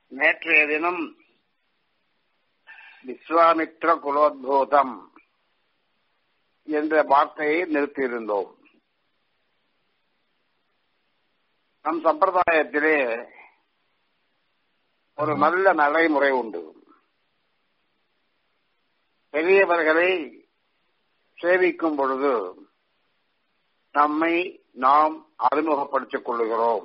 நேற்றைய தினம் விஸ்வாமித்ர குலோத்பூதம் என்ற வார்த்தையை நிறுத்தியிருந்தோம் நம் சம்பிரதாயத்திலே ஒரு நல்ல நடைமுறை உண்டு பெரியவர்களை சேவிக்கும் பொழுது நம்மை நாம் அறிமுகப்படுத்திக் கொள்ளுகிறோம்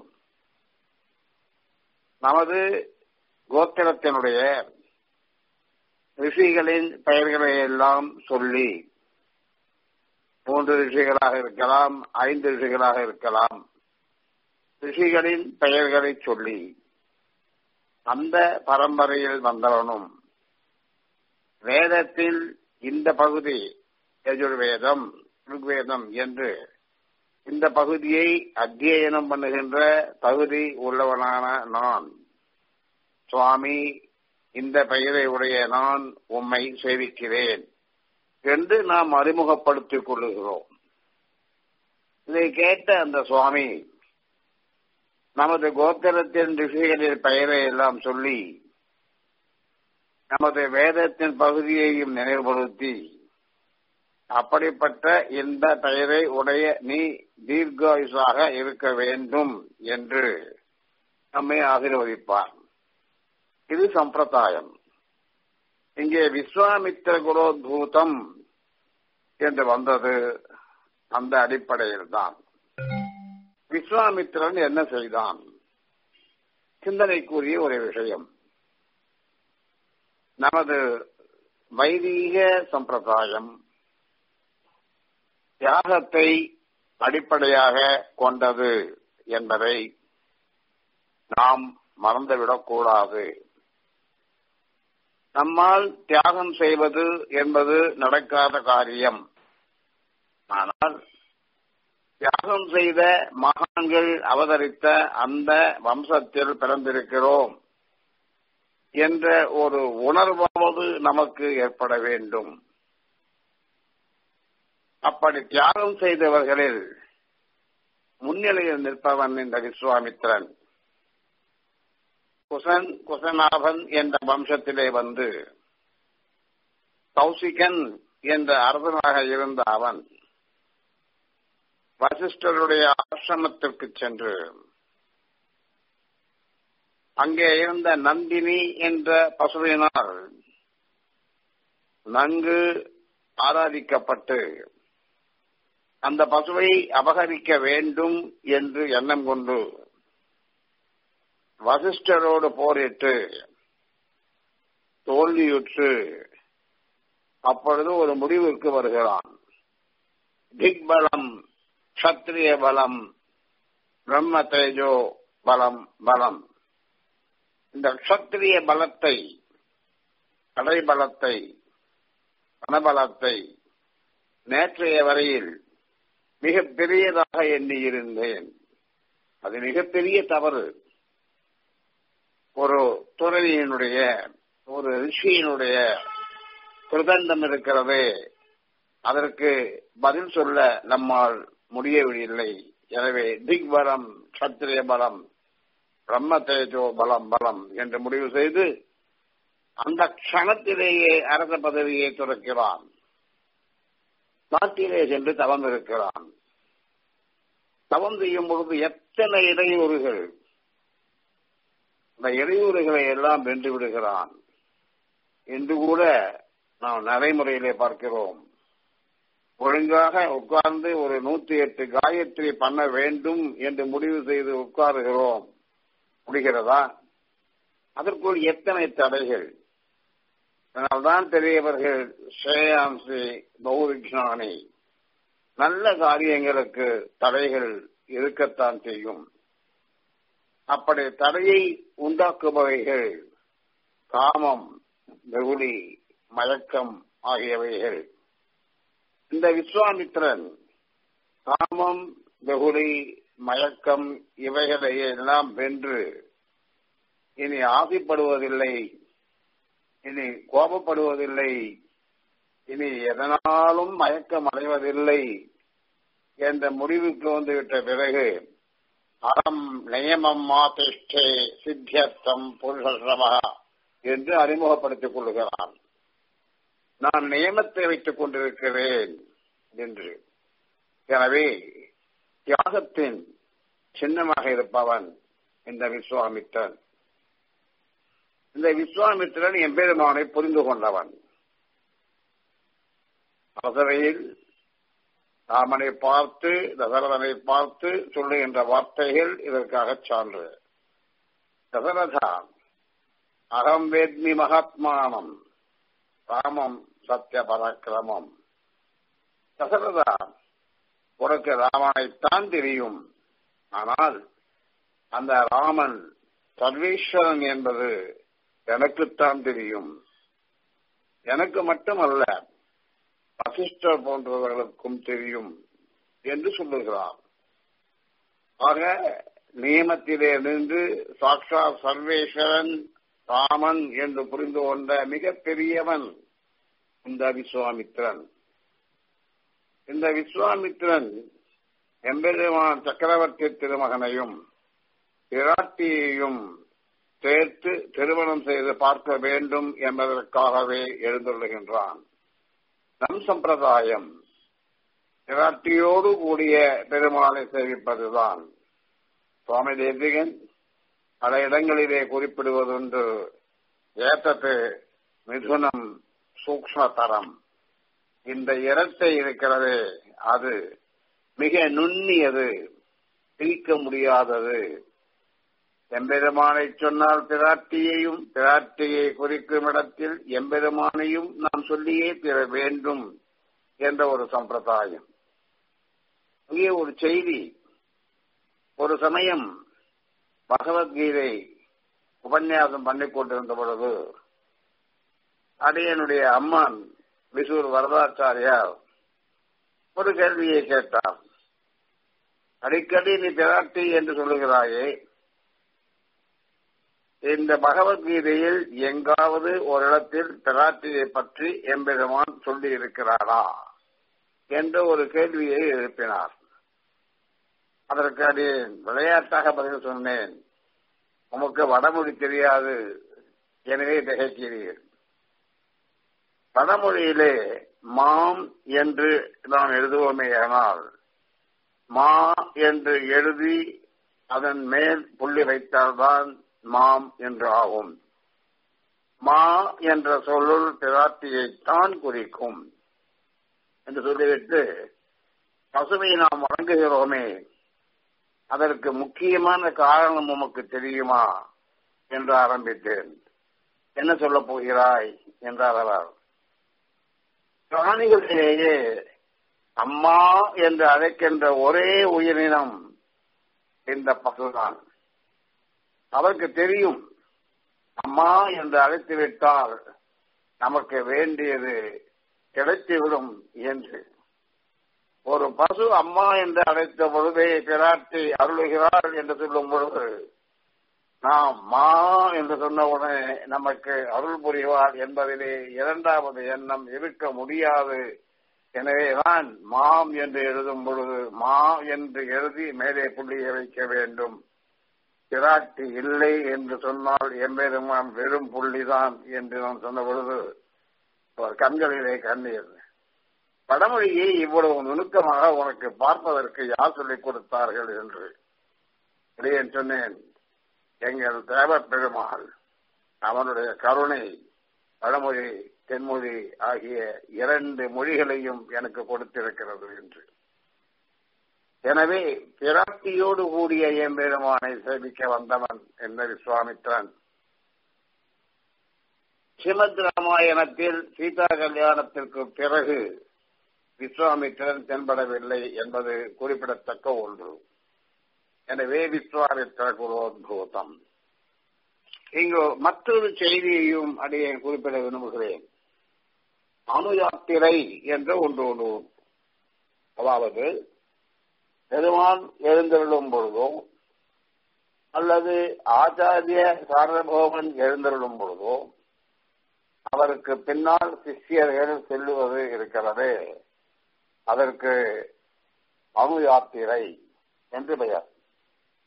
நமது கோத்திரத்தினுடைய ரிஷிகளின் பெயர்களை எல்லாம் சொல்லி மூன்று ரிஷிகளாக இருக்கலாம் ஐந்து ரிஷிகளாக இருக்கலாம் ரிஷிகளின் பெயர்களை சொல்லி அந்த பரம்பரையில் வந்தவனும் வேதத்தில் இந்த பகுதி யஜுர்வேதம் ருக்வேதம் என்று இந்த பகுதியை அத்தியனம் பண்ணுகின்ற தகுதி உள்ளவனான நான் சுவாமி இந்த பெயரை உடைய நான் உம்மை சேவிக்கிறேன் என்று நாம் அறிமுகப்படுத்திக் கொள்ளுகிறோம் இதை கேட்ட அந்த சுவாமி நமது கோத்திரத்தின் ரிஷிகளின் பெயரை எல்லாம் சொல்லி நமது வேதத்தின் பகுதியையும் நினைவுபடுத்தி அப்படிப்பட்ட இந்த பெயரை உடைய நீ தீர்காயுசாக இருக்க வேண்டும் என்று நம்மை ஆசீர்வதிப்பார் இது சம்பிரதாயம் இங்கே விஸ்வாமித்திர குரோத்பூதம் என்று வந்தது அந்த அடிப்படையில் தான் விஸ்வாமித்திரன் என்ன செய்தான் சிந்தனைக்குரிய ஒரு விஷயம் நமது வைதீக சம்பிரதாயம் தியாகத்தை அடிப்படையாக கொண்டது என்பதை நாம் மறந்துவிடக்கூடாது நம்மால் தியாகம் செய்வது என்பது நடக்காத காரியம் ஆனால் தியாகம் செய்த மகான்கள் அவதரித்த அந்த வம்சத்தில் பிறந்திருக்கிறோம் என்ற ஒரு உணர்வாவது நமக்கு ஏற்பட வேண்டும் அப்படி தியாகம் செய்தவர்களில் முன்னிலையில் நிற்பவன் இந்த விஸ்வாமித்திரன் குசன் குசநாபன் என்ற வம்சத்திலே வந்து கௌசிகன் என்ற அரசனாக இருந்த அவன் வசிஷ்டருடைய ஆசிரமத்திற்கு சென்று அங்கே இருந்த நந்தினி என்ற பசுவினால் நன்கு ஆராதிக்கப்பட்டு அந்த பசுவை அபகரிக்க வேண்டும் என்று எண்ணம் கொண்டு வசிஷ்டரோடு போரிட்டு தோல்வியுற்று அப்பொழுது ஒரு முடிவுக்கு வருகிறான் திக்பலம் கத்திரிய பலம் பிரம்ம தேஜோ பலம் பலம் இந்த கத்திரிய பலத்தை படைபலத்தை பணபலத்தை நேற்றைய வரையில் மிக பெரியதாக எண்ணியிருந்தேன் அது மிகப்பெரிய தவறு ஒரு துறவியினுடைய ஒரு ரிஷியினுடைய கிருதண்டம் இருக்கிறது அதற்கு பதில் சொல்ல நம்மால் முடியவில்லை எனவே திக் பலம் சத்திரிய பலம் பிரம்ம தேஜோ பலம் பலம் என்று முடிவு செய்து அந்த க்ஷணத்திலேயே அரச பதவியை துறக்கிறான் நாட்டிலே சென்று தவம் இருக்கிறான் தவம் செய்யும் பொழுது எத்தனை இடையூறுகள் அந்த இடையூறுகளை எல்லாம் வென்று விடுகிறான் என்று கூட நாம் நடைமுறையிலே பார்க்கிறோம் ஒழுங்காக உட்கார்ந்து ஒரு நூத்தி எட்டு காயத்ரி பண்ண வேண்டும் என்று முடிவு செய்து உட்காருகிறோம் முடிகிறதா அதற்குள் எத்தனை தடைகள் அதனால்தான் பெரியவர்கள் ஸ்ரேயாம்சி பௌவிஜானி நல்ல காரியங்களுக்கு தடைகள் இருக்கத்தான் செய்யும் அப்படி தடையை உண்டாக்குபவைகள் காமம் வெகுளி மயக்கம் ஆகியவைகள் இந்த விஸ்வாமித்திரன் காமம் வெகுளி மயக்கம் இவைகளை எல்லாம் வென்று இனி ஆசைப்படுவதில்லை இனி கோபப்படுவதில்லை இனி எதனாலும் மயக்கம் அடைவதில்லை என்ற முடிவுக்கு வந்துவிட்ட பிறகு அறம் நியமம் மாதிஷ்டே சித்தியர்த்தம் புருஷரம என்று அறிமுகப்படுத்திக் கொள்கிறான் நான் நியமத்தை வைத்துக் கொண்டிருக்கிறேன் என்று எனவே தியாகத்தின் சின்னமாக இருப்பவன் இந்த விஸ்வாமித்தன் இந்த விஸ்வாமித்திரன் எம்பெருமானை புரிந்து கொண்டவன் அரசவையில் ராமனை பார்த்து தசரதனை பார்த்து சொல்லுகின்ற வார்த்தைகள் இதற்காக சான்று தசரதா அகம் வேத்மி மகாத்மானம் ராமம் சத்திய பராக்கிரமம் தசரதா உனக்கு ராமனைத்தான் தெரியும் ஆனால் அந்த ராமன் சர்வேஸ்வரன் என்பது எனக்குத்தான் தெரியும் எனக்கு மட்டுமல்ல வசிஷ்டர் போன்றவர்களுக்கும் தெரியும் என்று சொல்லுகிறார் ஆக நியமத்திலே நின்று சாக்ஷா சர்வேஸ்வரன் ராமன் என்று புரிந்து கொண்ட மிக பெரியவன் இந்த விஸ்வாமித்திரன் இந்த விஸ்வாமித்திரன் எம்பெருமான் சக்கரவர்த்தி திருமகனையும் பிராட்டியையும் சேர்த்து திருமணம் செய்து பார்க்க வேண்டும் என்பதற்காகவே எழுந்துள்ளுகின்றான் நம் சம்பிரதாயம் பிராட்டியோடு கூடிய பெருமாளை சேவிப்பதுதான் சுவாமி தேசிகன் பல இடங்களிலே குறிப்பிடுவதுண்டு ஏத்தத்து மிதுனம் சூக்மதரம் இந்த இரட்டை இருக்கிறது அது மிக நுண்ணியது பிரிக்க முடியாதது எம்பெருமானை சொன்னால் பிராட்டியையும் பிராட்டியை குறிக்கும் இடத்தில் எம்பெருமானையும் நாம் சொல்லியே பெற வேண்டும் என்ற ஒரு சம்பிரதாயம் இங்கே ஒரு செய்தி ஒரு சமயம் பகவத்கீதை உபன்யாசம் பண்ணிக் கொண்டிருந்த பொழுது அடியனுடைய அம்மான் விசூர் வரதாச்சாரியார் ஒரு கேள்வியை கேட்டார் அடிக்கடி நீ பிராட்டி என்று சொல்லுகிறாயே இந்த பகவத்கீதையில் எங்காவது ஒரு இடத்தில் பிராட்டியை பற்றி எம்பெருமான் சொல்லி இருக்கிறாரா என்ற ஒரு கேள்வியை எழுப்பினார் அதற்கு அடி விளையாட்டாக பதில் சொன்னேன் உமக்கு வடமொழி தெரியாது எனவே திகைக்கிறீர் வடமொழியிலே மாம் என்று நாம் எழுதுவோமே ஆனால் மா என்று எழுதி அதன் மேல் புள்ளி வைத்தால்தான் மாம் என்று ஆகும் மா என்ற சொல்லுள் பிராட்டியைத்தான் குறிக்கும் என்று சொல்லிவிட்டு பசுமை நாம் வழங்குகிறோமே அதற்கு முக்கியமான காரணம் உமக்கு தெரியுமா என்று ஆரம்பித்தேன் என்ன சொல்ல போகிறாய் என்றார் அவர் பிராணிகளிலேயே அம்மா என்று அழைக்கின்ற ஒரே உயிரினம் இந்த பசுதான் அவருக்கு தெரியும் அம்மா என்று அழைத்து விட்டால் நமக்கு வேண்டியது கிடைத்துவிடும் என்று ஒரு பசு அம்மா என்று அழைத்த பொழுதே பிராட்டி அருளுகிறாள் என்று சொல்லும் பொழுது நாம் மா என்று சொன்னவுடனே நமக்கு அருள் புரிவாள் என்பதிலே இரண்டாவது எண்ணம் இருக்க முடியாது எனவேதான் மாம் என்று எழுதும் பொழுது மா என்று எழுதி மேலே புள்ளியை வைக்க வேண்டும் பிராட்டி இல்லை என்று சொன்னால் எம்பெருமான் வெறும் புள்ளிதான் என்று நான் சொன்ன பொழுது அவர் கண்களிலே கண்ணீர் வடமொழியை இவ்வளவு நுணுக்கமாக உனக்கு பார்ப்பதற்கு யார் சொல்லிக் கொடுத்தார்கள் என்று இடையே சொன்னேன் எங்கள் தேவ பெருமாள் அவனுடைய கருணை வடமொழி தென்மொழி ஆகிய இரண்டு மொழிகளையும் எனக்கு கொடுத்திருக்கிறது என்று எனவே பிராப்தியோடு கூடிய எம்பெருமானை சேமிக்க வந்தவன் என்ற விஸ்வாமித்ரன் ஸ்ரீமத் ராமாயணத்தில் சீதா கல்யாணத்திற்கு பிறகு விஸ்வாமித்திரன் தென்படவில்லை என்பது குறிப்பிடத்தக்க ஒன்று எனவே விஸ்வாமித்திர குரோத்பூதம் இங்கு மற்றொரு செய்தியையும் அடியே குறிப்பிட விரும்புகிறேன் அணுயாத்திரை என்ற ஒன்று ஒன்று அதாவது பெருமான் எழுந்தருளும் பொழுதோ அல்லது ஆச்சாரிய சாரபோகன் எழுந்தருளும் பொழுதோ அவருக்கு பின்னால் சிஷ்யர்கள் செல்லுவது இருக்கிறது அதற்கு அணு யாத்திரை என்று பெயர்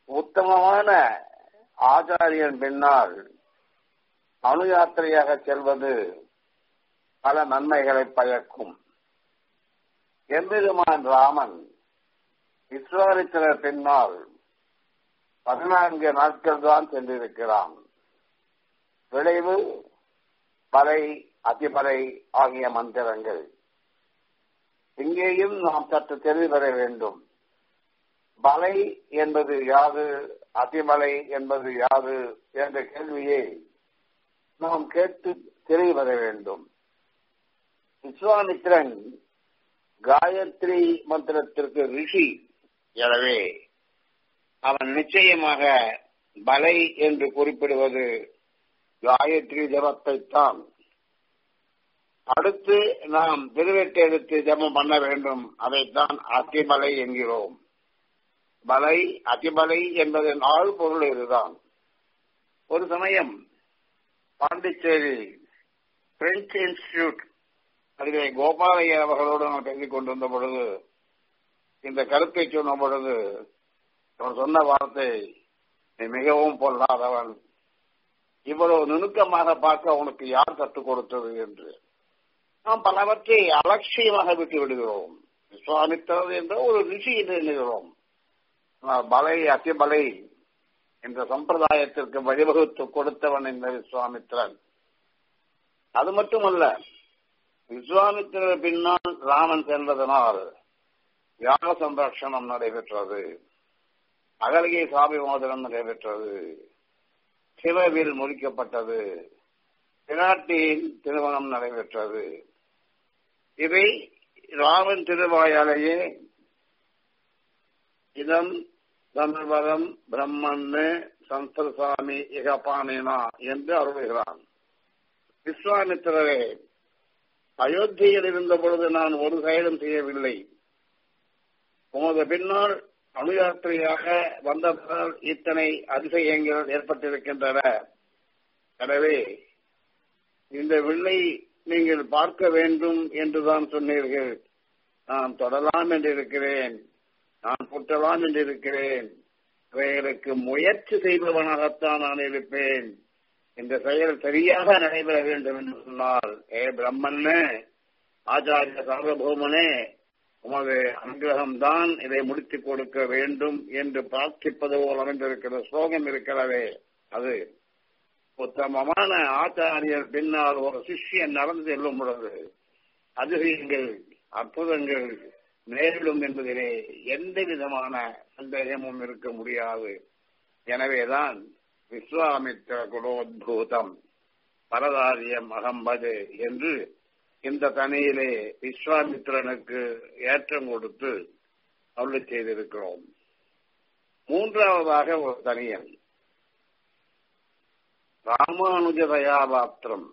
உத்தமமான ஆச்சாரியன் பின்னால் அணு யாத்திரையாக செல்வது பல நன்மைகளை பயக்கும் எம்பெருமான் ராமன் விஸ்வாமித்திரர் பின்னால் பதினான்கு நாட்கள் தான் சென்றிருக்கிறான் விளைவு பலை அதிபலை ஆகிய மந்திரங்கள் இங்கேயும் நாம் சற்று தெளிவு பெற வேண்டும் பலை என்பது யாது அதிமலை என்பது யாது என்ற கேள்வியை நாம் கேட்டு தெளிவு பெற வேண்டும் விஸ்வாமித்திரன் காயத்ரி மந்திரத்திற்கு ரிஷி எனவே அவன் நிச்சயமாக பலை என்று குறிப்பிடுவது காயத்ரி ஜபத்தைத்தான் அடுத்து நாம் திருவெட்டு எடுத்து ஜபம் பண்ண வேண்டும் அதைத்தான் அதிபலை என்கிறோம் பலை அதிபலை என்பதன் ஆள் பொருள் இதுதான் ஒரு சமயம் பாண்டிச்சேரி பிரெஞ்சு இன்ஸ்டிடியூட் அதிலே கோபாலையர் அவர்களோடு நான் பேசிக் கொண்டிருந்த பொழுது இந்த கருத்தை சொன்ன பொழுது அவர் சொன்ன வார்த்தை நீ மிகவும் பொல்லாதவன் இவ்வளவு நுணுக்கமாக பார்க்க உனக்கு யார் கற்றுக் கொடுத்தது என்று நாம் பலவற்றை அலட்சியமாக விட்டு விடுகிறோம் விஸ்வாமித்திரர் என்ற ஒரு ரிஷி என்று எண்ணுகிறோம் ஆனால் பலை அத்திபலை என்ற சம்பிரதாயத்திற்கு வழிவகுத்து கொடுத்தவன் இந்த விஸ்வாமித்திரன் அது மட்டுமல்ல விஸ்வாமித்திரர் பின்னால் ராமன் சென்றதனால் யாக சம்ரட்சணம் நடைபெற்றது அகலிகை சாமி மோதனம் நடைபெற்றது சிவவில் முடிக்கப்பட்டது பிராட்டியின் திருமணம் நடைபெற்றது இவை ராமன் திருவாயாலேயே இதம் தனுர்வதம் பிரம்மன்னு சந்தசாமி இகபானினா என்று அருளுகிறான் விஸ்வாமித்திரரே அயோத்தியில் இருந்த பொழுது நான் ஒரு செயலும் செய்யவில்லை உமது பின்னால் அணுயாத்திரையாக வந்ததால் இத்தனை அதிசயங்கள் ஏற்பட்டிருக்கின்றன எனவே இந்த வில்லை நீங்கள் பார்க்க வேண்டும் என்றுதான் சொன்னீர்கள் நான் தொடலாம் என்றிருக்கிறேன் நான் புட்டலாம் என்றிருக்கிறேன் இவைகளுக்கு முயற்சி செய்பவனாகத்தான் நான் இருப்பேன் இந்த செயல் சரியாக நடைபெற வேண்டும் என்று சொன்னால் ஏ பிரம்மன்னு ஆச்சாரிய சார்வபௌமனே உமது அனுகிரகம் தான் இதை முடித்துக் கொடுக்க வேண்டும் என்று பிரார்த்திப்பது போல் அமைந்திருக்கிற ஸ்லோகம் இருக்கிறதே அது உத்தமமான ஆச்சாரியர் பின்னால் ஒரு சிஷ்யன் நடந்து செல்லும் பொழுது அதிசயங்கள் அற்புதங்கள் நேரிடும் என்பதிலே எந்த விதமான சந்தேகமும் இருக்க முடியாது எனவேதான் விஸ்வாமித்திர குலோத்பூதம் பரதாரியம் அகம்பது என்று இந்த தனியிலே விஸ்வாமித்திரனுக்கு ஏற்றம் கொடுத்து அருளை செய்திருக்கிறோம் மூன்றாவதாக ஒரு தனியன் ராமானுஜ தயாபாத்திரம்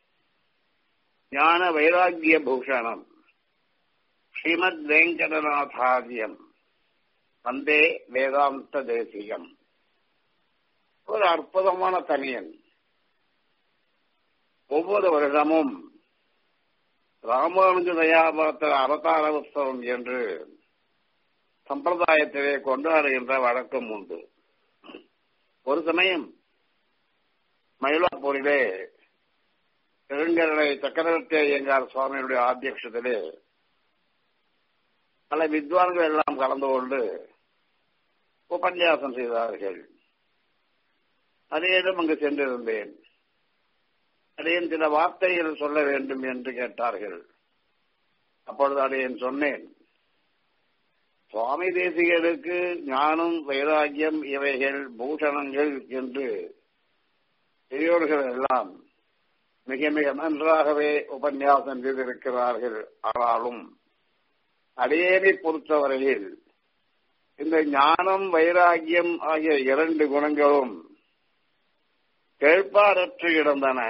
ஞான வைராகிய பூஷணம் ஸ்ரீமத் வெங்கடநாதாரியம் வந்தே வேதாந்த தேசியம் ஒரு அற்புதமான தனியன் ஒவ்வொரு வருடமும் ராமானுஜ தயாபாத்திர அவதார உற்சவம் என்று சம்பிரதாயத்திலே கொண்டாடுகின்ற வழக்கம் உண்டு ஒரு சமயம் மயிலாப்பூரிலே பெருங்கருணை சக்கரவர்த்தி ஐயங்கார் சுவாமியுடைய ஆத்தியட்சத்திலே பல வித்வான்கள் எல்லாம் கலந்து கொண்டு உபன்யாசம் செய்தார்கள் அதேதும் அங்கு சென்றிருந்தேன் அடையன் சில வார்த்தைகள் சொல்ல வேண்டும் என்று கேட்டார்கள் அப்பொழுது அடையன் சொன்னேன் சுவாமி தேசிகளுக்கு ஞானம் வைராக்கியம் இவைகள் பூஷணங்கள் என்று பெரியோர்கள் எல்லாம் மிக மிக நன்றாகவே உபன்யாசம் செய்திருக்கிறார்கள் ஆனாலும் அடையனை பொறுத்தவரையில் இந்த ஞானம் வைராக்கியம் ஆகிய இரண்டு குணங்களும் கேட்பாரற்று கிடந்தன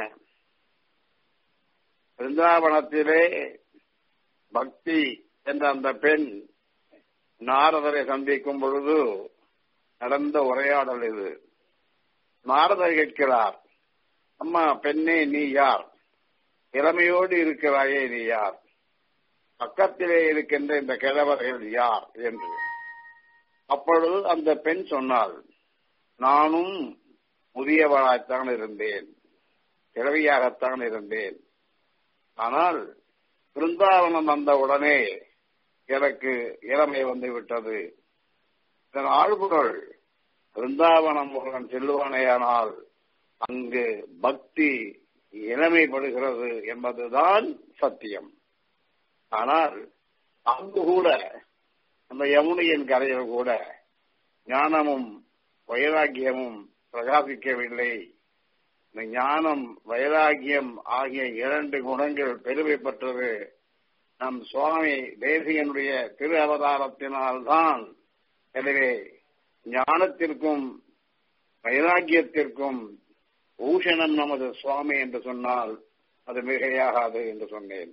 பிருந்தாவனத்திலே பக்தி என்ற அந்த பெண் நாரதரை சந்திக்கும் பொழுது நடந்த உரையாடல் இது நாரதர் கேட்கிறார் அம்மா பெண்ணே நீ யார் இளமையோடு இருக்கிறாயே நீ யார் பக்கத்திலே இருக்கின்ற இந்த கிழவர்கள் யார் என்று அப்பொழுது அந்த பெண் சொன்னாள் நானும் முதியவளாய்த்தான் இருந்தேன் கிழவியாகத்தான் இருந்தேன் ஆனால் பிருந்தாவனம் வந்த உடனே எனக்கு இளமை வந்து விட்டது இதன் ஆழ்வுகள் பிருந்தாவனம் முருகன் செல்லுவானேயானால் அங்கு பக்தி இளமைப்படுகிறது என்பதுதான் சத்தியம் ஆனால் அங்கு கூட அந்த யமுனையின் கரையில் கூட ஞானமும் வைராக்கியமும் பிரகாசிக்கவில்லை இந்த ஞானம் வைராகியம் ஆகிய இரண்டு குணங்கள் பெருமை பெற்றது நம் சுவாமி தேசியனுடைய திரு அவதாரத்தினால்தான் எனவே ஞானத்திற்கும் வைராக்கியத்திற்கும் பூஷணம் நமது சுவாமி என்று சொன்னால் அது மிகையாகாது என்று சொன்னேன்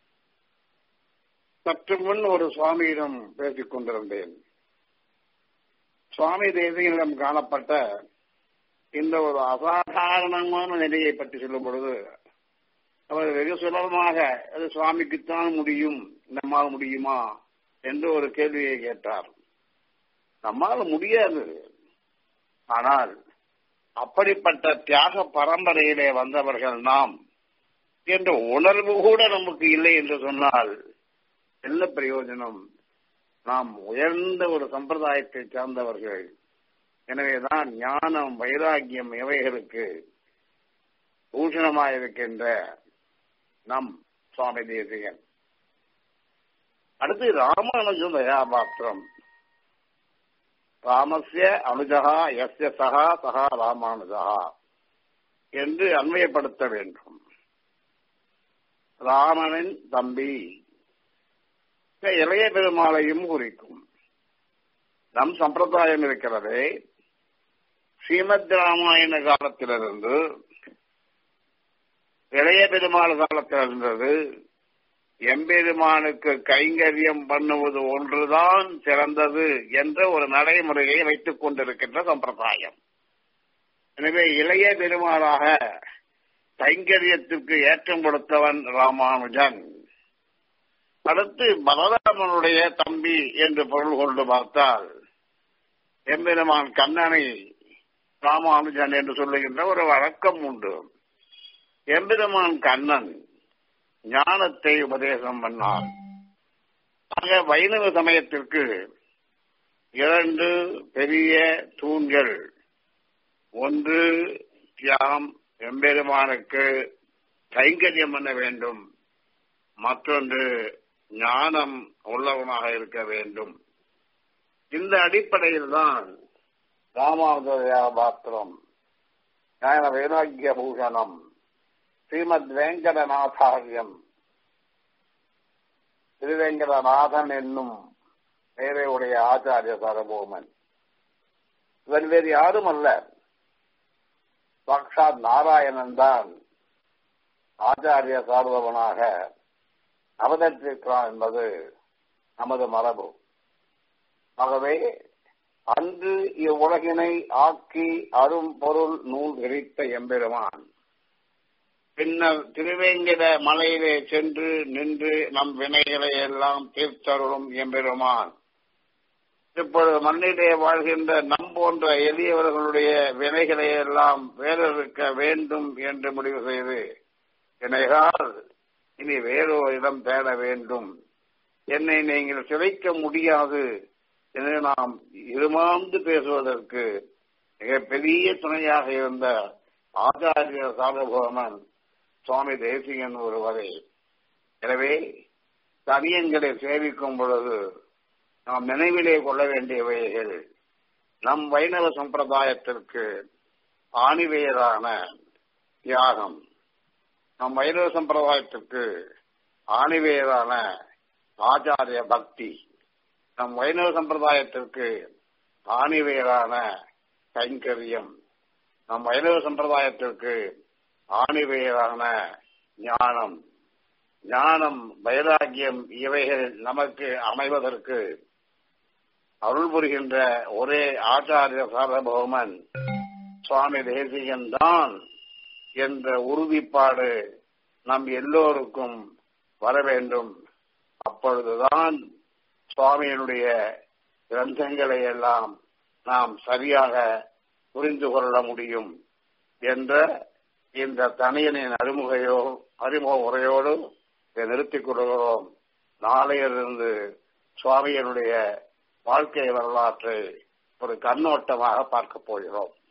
சற்று முன் ஒரு சுவாமியிடம் பேசிக் கொண்டிருந்தேன் சுவாமி தேசியனிடம் காணப்பட்ட இந்த ஒரு அசாதாரணமான நிலையை பற்றி சொல்லும் பொழுது அவர் வெகு சுலபமாக அது சுவாமிக்குத்தான் முடியும் நம்மால் முடியுமா என்று ஒரு கேள்வியை கேட்டார் நம்மால் முடியாது ஆனால் அப்படிப்பட்ட தியாக பரம்பரையிலே வந்தவர்கள் நாம் என்ற உணர்வு கூட நமக்கு இல்லை என்று சொன்னால் என்ன பிரயோஜனம் நாம் உயர்ந்த ஒரு சம்பிரதாயத்தை சார்ந்தவர்கள் எனவேதான் ஞானம் வைராக்கியம் இவைகளுக்கு பூஷணமாயிருக்கின்ற நம் சுவாமி தேசிகன் அடுத்து ராமானுஜ தயாபாத்திரம் ராமஸ்ய அனுஜகா எஸ்ய சகா சகா ராமானுஜா என்று அன்வயப்படுத்த வேண்டும் ராமனின் தம்பி இளைய பெருமாளையும் குறிக்கும் நம் சம்பிரதாயம் இருக்கிறது ஸ்ரீமத் ராமாயண காலத்திலிருந்து இளைய பெருமாள் காலத்தில் இருந்தது எம்பெருமானுக்கு கைங்கரியம் பண்ணுவது ஒன்றுதான் சிறந்தது என்ற ஒரு நடைமுறையை வைத்துக் கொண்டிருக்கின்ற சம்பிரதாயம் எனவே இளைய பெருமாளாக கைங்கரியத்திற்கு ஏற்றம் கொடுத்தவன் ராமானுஜன் அடுத்து பலராமனுடைய தம்பி என்று பொருள் கொண்டு பார்த்தால் எம்பெருமான் கண்ணனை ராமானுஜன் என்று சொல்லுகின்ற ஒரு வழக்கம் உண்டு எம்பெருமான் கண்ணன் ஞானத்தை உபதேசம் பண்ணார் ஆக வைணவ சமயத்திற்கு இரண்டு பெரிய தூண்கள் ஒன்று தியாகம் எம்பெருமானுக்கு கைங்கரியம் பண்ண வேண்டும் மற்றொன்று ஞானம் உள்ளவனாக இருக்க வேண்டும் இந்த அடிப்படையில் தான் ராமானுஜயா பாத்திரம் ஞான வைராக்கிய பூஷணம் ஸ்ரீமத் வேங்கடநாதாரியம் திருவேங்கடநாதன் என்னும் பெயரை உடைய ஆச்சாரிய சரபோமன் இவன் வேறு யாரும் அல்ல சாட்சாத் நாராயணன் தான் ஆச்சாரிய சார்பவனாக அவதரித்திருக்கிறான் என்பது நமது மரபு ஆகவே அன்று இவ்வுலகினை ஆக்கி அரும் பொருள் நூல் விரித்த எம்பெருமான் பின்னர் திருவேங்கட மலையிலே சென்று நின்று நம் வினைகளை எல்லாம் தீர்த்தருளும் எம்பெருமான் இப்பொழுது மண்ணிலே வாழ்கின்ற நம் போன்ற எளியவர்களுடைய வினைகளை எல்லாம் வேறறுக்க வேண்டும் என்று முடிவு செய்து வினைகால் இனி வேறொரு இடம் தேட வேண்டும் என்னை நீங்கள் சிதைக்க முடியாது என்று நாம் இருமாந்து பேசுவதற்கு மிகப்பெரிய துணையாக இருந்த ஆச்சாரிய சார்வபௌமன் சுவாமி தேசிகன் ஒருவரை எனவே தனியன்களை சேவிக்கும் பொழுது நாம் நினைவிலே கொள்ள வேண்டியவைகள் நம் வைணவ சம்பிரதாயத்திற்கு ஆணிவேரான தியாகம் நம் வைணவ சம்பிரதாயத்திற்கு ஆணிவேரான ஆச்சாரிய பக்தி நம் வைணவ சம்பிரதாயத்திற்கு ஆணிவேரான கைங்கரியம் நம் வைணவ சம்பிரதாயத்திற்கு ஆணிவேரான ஞானம் ஞானம் வைராக்கியம் இவைகள் நமக்கு அமைவதற்கு அருள் புரிகின்ற ஒரே ஆச்சாரிய சார்வபௌமன் சுவாமி தேசிகன் தான் என்ற உறுதிப்பாடு நம் எல்லோருக்கும் வர வேண்டும் அப்பொழுதுதான் சுவாமியினுடைய கிரந்தங்களை எல்லாம் நாம் சரியாக புரிந்து கொள்ள முடியும் என்ற இந்த தனியனின் அறிமுகையோ அறிமுக உரையோடு இதை நிறுத்திக் கொள்கிறோம் நாளையிலிருந்து சுவாமியனுடைய வாழ்க்கை வரலாற்றை ஒரு கண்ணோட்டமாக பார்க்க போகிறோம்